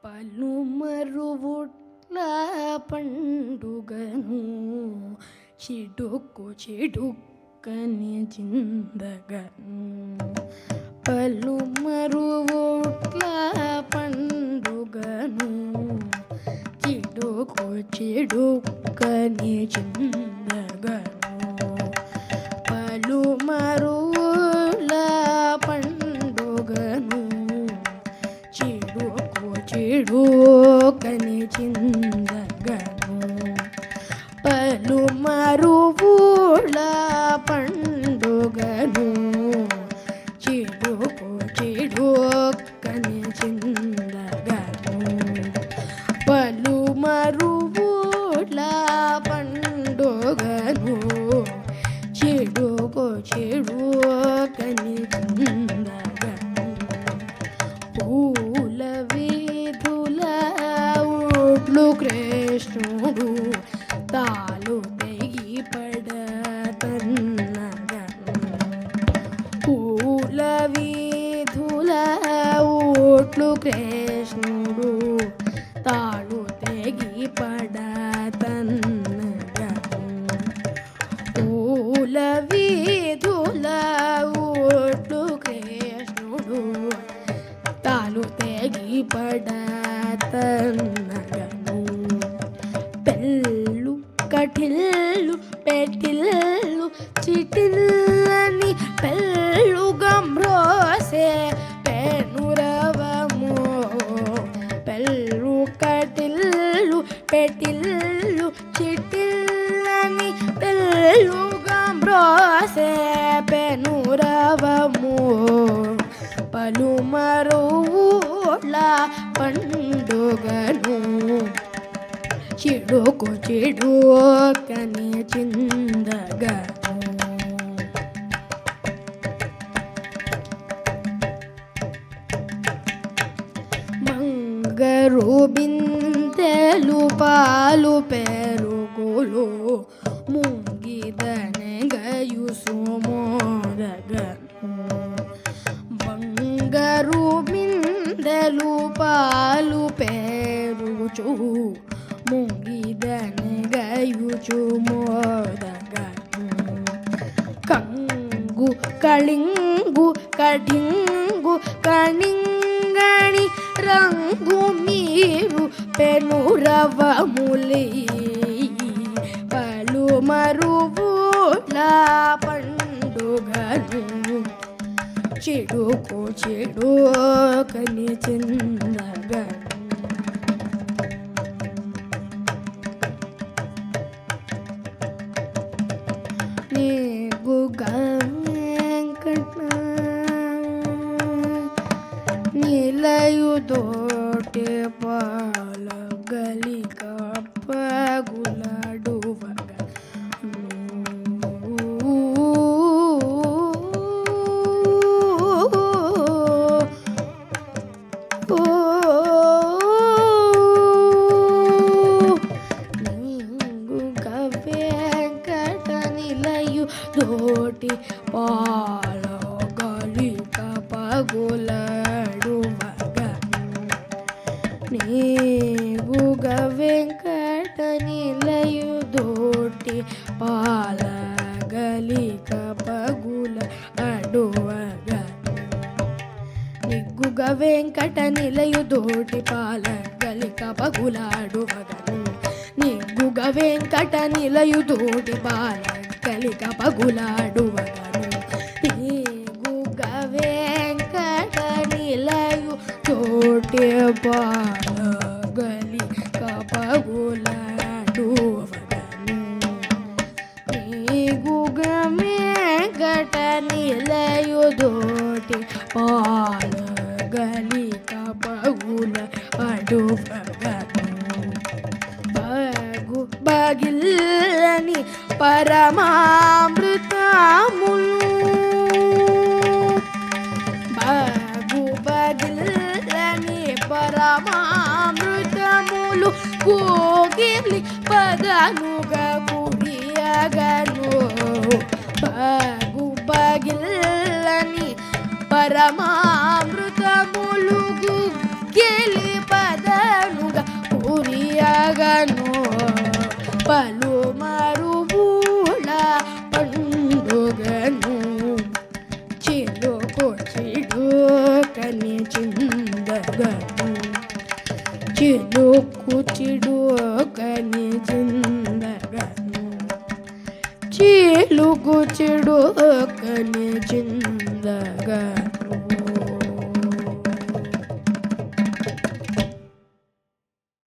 పలుమరువుట్ల పండుగను చిడుక్కు చిడుక్కని చిందగను పలుమరువుట్ల పండుగను చిడుకు చిడుక్కని చిందగను పలుమరువుల పండుగను చిడుకు చిడుకని చిందగను పలుమరువుల పండుగను చిడుకు చిడుకని చిందగను పలుమరువుల పండుగను చెడుకో చెడుకని చిందగను పూల వీధుల ఊట్లు కృష్ణుడు తాలు తెగి పడతన్నగను పూల వీధుల ఊట్లు కృష్ణుడు తాళు తెగి పడతన్నగను పూల వీధుల ఊట్లు కృష్ణుడు తాలు తెగి పడతన్నగను పెళ్ళు కటిల్లు పెట్టిల్లు చిటిల్లని పెళ్ళు గమ్రోసే పెనురవము పెళ్ళు కటిల్లు పెట్టిల్లు చిటిల్లని పెళ్ళు గమ్రోసే పెనురవము పలుమరువుల పండుగను చిడుకు చిడుకని చిందగను మంగరు బిందెలు పాలు పెరుగులు ముంగిదనగయు సుమోదగను బంగారు బిందెలు పాలు పెరుగుచు ముంగిదనగయుచు మోదగను కంగు కళింగు కఠింగు కణింగణి రంగు మీరు పెనురవములి పలుమరువుల పండుగను చెడుకు చెడు కని చిందగను నీగుగా వెంకట నిలయుదోటే పాల గలిక పగులాడు వెంకట నిలయు దోటి పాల గలిక పగులాడు నీవుగ వెంకట నిలయు దోటి పాల గలిక పగుల అడువగను నిగ్గుగ వెంకట నిలయు దోటి పాల గలిక పగులాడువగను నిగ్గుగ వెంకట నిలయు దోటి పాల గలిక పగులాడువగను నిగ్గుగ వెంకట నిలయు తోటి పాల గలిక పగులాడువగను నీగుగమే గట నిలయుదోటి పాల గలిక పగుల అడువగను బగు బగిల్లని పరమామృతములు బగు బగిల్లని పరమామృతములు కోగిలి పదనుగా కుడియగను బగు బగిల్లని పరమామృతములు గెలి పద పలుమారు పూల పండుగను చిలుకు చిడుకని చిందగను చిలుకు చిడుకని చిందగను చిలుకు చిడుకని చిందగను